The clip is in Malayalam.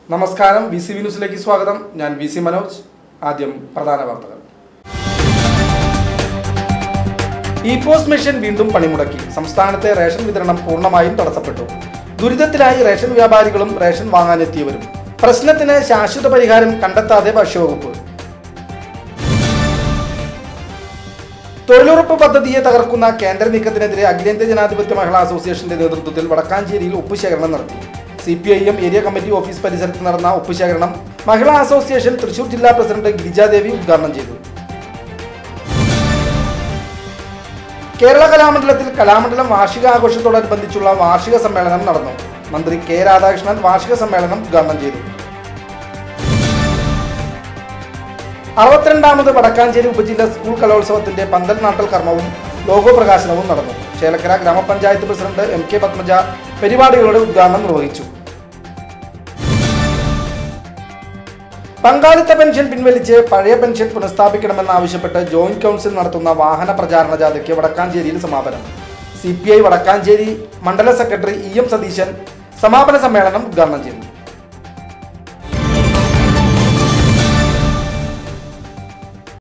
നമസ്കാരം വി സി വി ന്യൂസിലേക്ക് സ്വാഗതം ഞാൻ വി സി മനോജ് ആദ്യം പ്രധാന വാർത്തകൾ ഇ പോസ്റ്റ് മെഷീൻ വീണ്ടും പണിമുടക്കി സംസ്ഥാനത്തെ റേഷൻ വിതരണം പൂർണ്ണമായും തടസ്സപ്പെട്ടു ദുരിതത്തിലായി റേഷൻ വ്യാപാരികളും റേഷൻ വാങ്ങാനെത്തിയവരും പ്രശ്നത്തിന് ശാശ്വത പരിഹാരം കണ്ടെത്താതെ ഭക്ഷ്യവകുപ്പ് തൊഴിലുറപ്പ് പദ്ധതിയെ തകർക്കുന്ന കേന്ദ്ര നീക്കത്തിനെതിരെ അഖിലേന്ത്യാ ജനാധിപത്യ മഹിളാ അസോസിയേഷന്റെ നേതൃത്വത്തിൽ വടക്കാഞ്ചേരിയിൽ ഒപ്പുശേഖരണം നടത്തി C P I M area committee office പരിസരത്ത് നടന്ന ഒപ്പുശേഖരണം മഹിളാ അസോസിയേഷൻ തൃശൂർ ജില്ലാ പ്രസിഡന്റ് ഗിരിജാദേവി ഉദ്ഘാടനം ചെയ്തു കേരള കലാമണ്ഡലത്തിൽ കലാമണ്ഡലം വാർഷികാഘോഷത്തോടനുബന്ധിച്ചുള്ള വാർഷിക സമ്മേളനം നടന്നു മന്ത്രി കെ രാധാകൃഷ്ണൻ വാർഷിക സമ്മേളനം ഉദ്ഘാടനം ചെയ്തു അറുപത്തിരണ്ടാമത് വടക്കാഞ്ചേരി ഉപജില്ല സ്കൂൾ കലോത്സവത്തിന്റെ പന്തൽ നാട്ടൽ കർമ്മവും ലോഗോ പ്രകാശനവും നടന്നു ചേലക്കര ഗ്രാമപഞ്ചായത്ത് പ്രസിഡന്റ് എം കെ പത്മജ പരിപാടികളുടെ ഉദ്ഘാടനം നിർവഹിച്ചു പങ്കാളിത്ത പെൻഷൻ പിൻവലിച്ച് പഴയ പെൻഷൻ പുനഃസ്ഥാപിക്കണമെന്നാവശ്യപ്പെട്ട് ജോയിന്റ് കൗൺസിൽ നടത്തുന്ന വാഹന പ്രചാരണ ജാഥയ്ക്ക് വടക്കാഞ്ചേരിയിൽ സമാപനം സി പി ഐ വടക്കാഞ്ചേരി മണ്ഡല സെക്രട്ടറി ഇ എം സതീശൻ സമാപന സമ്മേളനം ഉദ്ഘാടനം ചെയ്തു